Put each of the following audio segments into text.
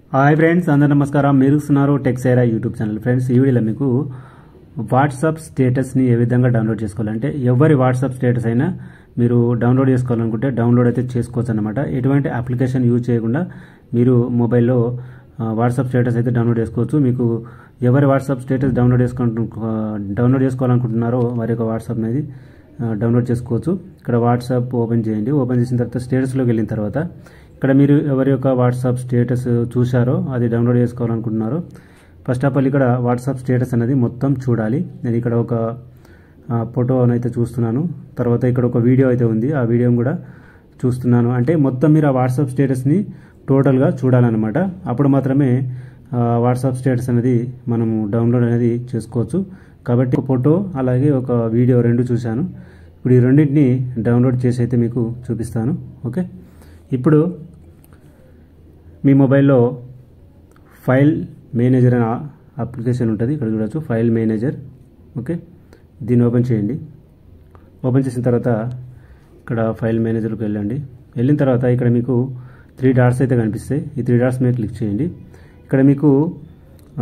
hi friends అందరు నమస్కారం మీరు ఇస్తున్నారు టెక్సైరా యూట్యూబ్ ఛానల్ ఫ్రెండ్స్ ఈ వీడియోలో మీకు వాట్సాప్ స్టేటస్ని ఏ విధంగా డౌన్లోడ్ చేసుకోవాలంటే ఎవరి వాట్సాప్ స్టేటస్ అయినా మీరు డౌన్లోడ్ చేసుకోవాలనుకుంటే డౌన్లోడ్ అయితే చేసుకోవచ్చు అనమాట ఎటువంటి అప్లికేషన్ యూజ్ చేయకుండా మీరు మొబైల్లో ఆ, వాట్సాప్ స్టేటస్ అయితే డౌన్లోడ్ చేసుకోవచ్చు మీకు ఎవరి వాట్సాప్ స్టేటస్ డౌన్లోడ్ చేసుకుంటు డౌన్లోడ్ చేసుకోవాలనుకుంటున్నారో వారి యొక్క వాట్సాప్ అనేది ఆ, డౌన్లోడ్ చేసుకోవచ్చు ఇక్కడ వాట్సాప్ ఓపెన్ చేయండి ఓపెన్ చేసిన తర్వాత స్టేటస్లోకి వెళ్ళిన తర్వాత ఇక్కడ మీరు ఎవరి యొక్క వాట్సాప్ స్టేటస్ చూశారో అది డౌన్లోడ్ చేసుకోవాలనుకుంటున్నారో ఫస్ట్ ఆఫ్ ఆల్ ఇక్కడ వాట్సాప్ స్టేటస్ అనేది మొత్తం చూడాలి నేను ఇక్కడ ఒక ఆ, ఫోటో అయితే చూస్తున్నాను తర్వాత ఇక్కడ ఒక వీడియో అయితే ఉంది ఆ వీడియోని కూడా చూస్తున్నాను అంటే మొత్తం మీరు ఆ వాట్సాప్ స్టేటస్ని టోటల్గా చూడాలన్నమాట అప్పుడు మాత్రమే ఆ, వాట్సాప్ స్టేటస్ అనేది మనము డౌన్లోడ్ అనేది చేసుకోవచ్చు కాబట్టి ఒక ఫోటో అలాగే ఒక వీడియో రెండు చూశాను ఇప్పుడు ఈ రెండింటిని డౌన్లోడ్ చేసి అయితే మీకు చూపిస్తాను ఓకే ఇప్పుడు మీ మొబైల్లో ఫైల్ మేనేజర్ అనే అప్లికేషన్ ఉంటుంది ఇక్కడ చూడొచ్చు ఫైల్ మేనేజర్ ఓకే దీన్ని ఓపెన్ చేయండి ఓపెన్ చేసిన తర్వాత ఇక్కడ ఫైల్ మేనేజర్కి వెళ్ళండి వెళ్ళిన తర్వాత ఇక్కడ మీకు త్రీ డాట్స్ అయితే కనిపిస్తాయి ఈ త్రీ డాట్స్ మీద క్లిక్ చేయండి ఇక్కడ మీకు ఆ,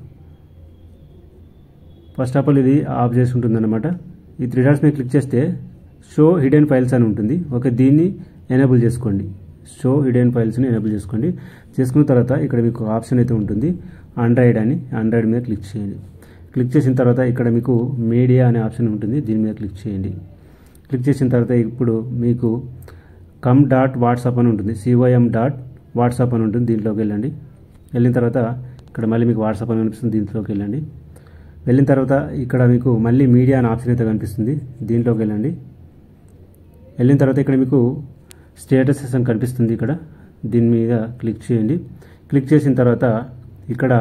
ఫస్ట్ ఆఫ్ ఆల్ ఇది ఆఫ్ చేసి ఉంటుందన్నమాట ఈ త్రీ డాట్స్ మీద క్లిక్ చేస్తే షో హిడెన్ ఫైల్స్ అని ఉంటుంది ఓకే దీన్ని ఎనేబుల్ చేసుకోండి షో హిడెన్ ఫైల్స్ని ఎనేబుల్ చేసుకోండి చేసుకున్న తర్వాత ఇక్కడ మీకు ఆప్షన్ అయితే ఉంటుంది ఆండ్రాయిడ్ అని ఆండ్రాయిడ్ మీద క్లిక్ చేయండి క్లిక్ చేసిన తర్వాత ఇక్కడ మీకు మీడియా అనే ఆప్షన్ ఉంటుంది దీని మీద క్లిక్ చేయండి క్లిక్ చేసిన తర్వాత ఇప్పుడు మీకు కమ్ డాట్ వాట్సాప్ అని ఉంటుంది సివైఎం డాట్ వాట్సాప్ అని ఉంటుంది దీంట్లోకి వెళ్ళండి వెళ్ళిన తర్వాత ఇక్కడ మళ్ళీ మీకు వాట్సాప్ అని కనిపిస్తుంది దీంట్లోకి వెళ్ళండి వెళ్ళిన తర్వాత ఇక్కడ మీకు మళ్ళీ మీడియా అనే ఆప్షన్ అయితే కనిపిస్తుంది దీంట్లోకి వెళ్ళండి వెళ్ళిన తర్వాత ఇక్కడ మీకు స్టేటసెస్ అని కనిపిస్తుంది ఇక్కడ దీని మీద క్లిక్ చేయండి క్లిక్ చేసిన తర్వాత ఇక్కడ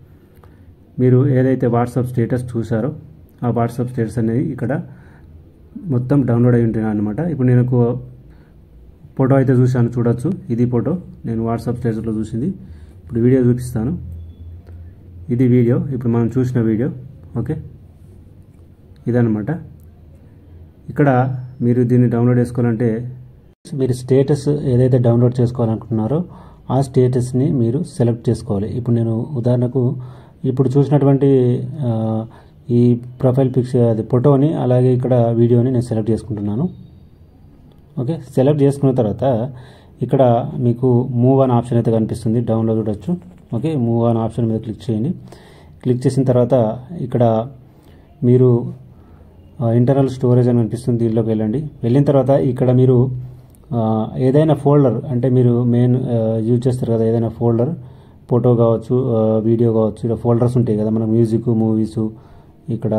మీరు ఏదైతే వాట్సాప్ స్టేటస్ చూసారో ఆ వాట్సాప్ స్టేటస్ అనేది ఇక్కడ మొత్తం డౌన్లోడ్ అయి ఉంటుంది అనమాట ఇప్పుడు నేను ఒక ఫోటో అయితే చూశాను చూడొచ్చు ఇది ఫోటో నేను వాట్సాప్ స్టేటస్లో చూసింది ఇప్పుడు వీడియో చూపిస్తాను ఇది వీడియో ఇప్పుడు మనం చూసిన వీడియో ఓకే ఇదన్నమాట ఇక్కడ మీరు దీన్ని డౌన్లోడ్ చేసుకోవాలంటే మీరు స్టేటస్ ఏదైతే డౌన్లోడ్ చేసుకోవాలనుకుంటున్నారో ఆ స్టేటస్ని మీరు సెలెక్ట్ చేసుకోవాలి ఇప్పుడు నేను ఉదాహరణకు ఇప్పుడు చూసినటువంటి ఆ, ఈ ప్రొఫైల్ పిక్స్ అది ఫోటోని అలాగే ఇక్కడ వీడియోని నేను సెలెక్ట్ చేసుకుంటున్నాను ఓకే సెలెక్ట్ చేసుకున్న తర్వాత ఇక్కడ మీకు మూవ్ అనే ఆప్షన్ అయితే కనిపిస్తుంది డౌన్లోడ్ చూడొచ్చు ఓకే మూవ్ అనే ఆప్షన్ మీద క్లిక్ చేయండి క్లిక్ చేసిన తర్వాత ఇక్కడ మీరు ఇంటర్నల్ స్టోరేజ్ అని అనిపిస్తుంది దీనిలోకి వెళ్ళండి వెళ్ళిన తర్వాత ఇక్కడ మీరు ఆ, ఏదైనా ఫోల్డర్ అంటే మీరు మెయిన్ యూజ్ చేస్తారు కదా ఏదైనా ఫోల్డర్ ఫోటో కావచ్చు ఆ, వీడియో కావచ్చు ఇక్కడ ఫోల్డర్స్ ఉంటాయి కదా మన మ్యూజిక్ మూవీస్ ఇక్కడ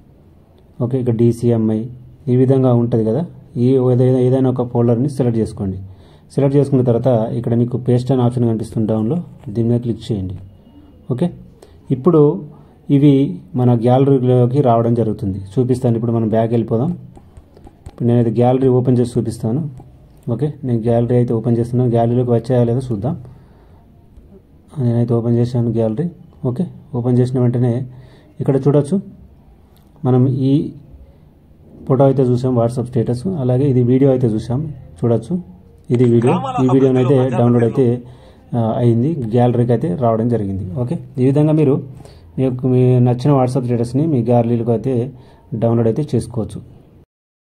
ఓకే ఇక్కడ డిసిఎంఐ ఈ విధంగా ఉంటుంది కదా ఈ ఏదైనా ఏదైనా ఒక ఫోల్డర్ని సెలెక్ట్ చేసుకోండి సెలెక్ట్ చేసుకున్న తర్వాత ఇక్కడ మీకు పేస్ట్ అనే ఆప్షన్ కనిపిస్తుంది డౌన్లో దీని మీద క్లిక్ చేయండి ఓకే ఇప్పుడు ఇవి మన గ్యాలరీలోకి రావడం జరుగుతుంది చూపిస్తాను ఇప్పుడు మనం బ్యాక్ వెళ్ళిపోదాం ఇప్పుడు నేనైతే గ్యాలరీ ఓపెన్ చేసి చూపిస్తాను ఓకే నేను గ్యాలరీ అయితే ఓపెన్ చేస్తున్నాను గ్యాలరీలోకి వచ్చాయా లేదో చూద్దాం నేనైతే ఓపెన్ చేశాను గ్యాలరీ ఓకే ఓపెన్ చేసిన వెంటనే ఇక్కడ చూడొచ్చు మనం ఈ ఫోటో అయితే చూసాం వాట్సాప్ స్టేటస్ అలాగే ఇది వీడియో అయితే చూసాం చూడొచ్చు ఇది వీడియో ఈ వీడియోని అయితే డౌన్లోడ్ అయితే ఆ, అయింది గ్యాలరీకి అయితే రావడం జరిగింది ఓకే ఈ విధంగా మీరు మీ యొక్క మీ నచ్చిన వాట్సాప్ స్టేటస్ని మీ గ్యాలరీలకు అయితే డౌన్లోడ్ అయితే చేసుకోవచ్చు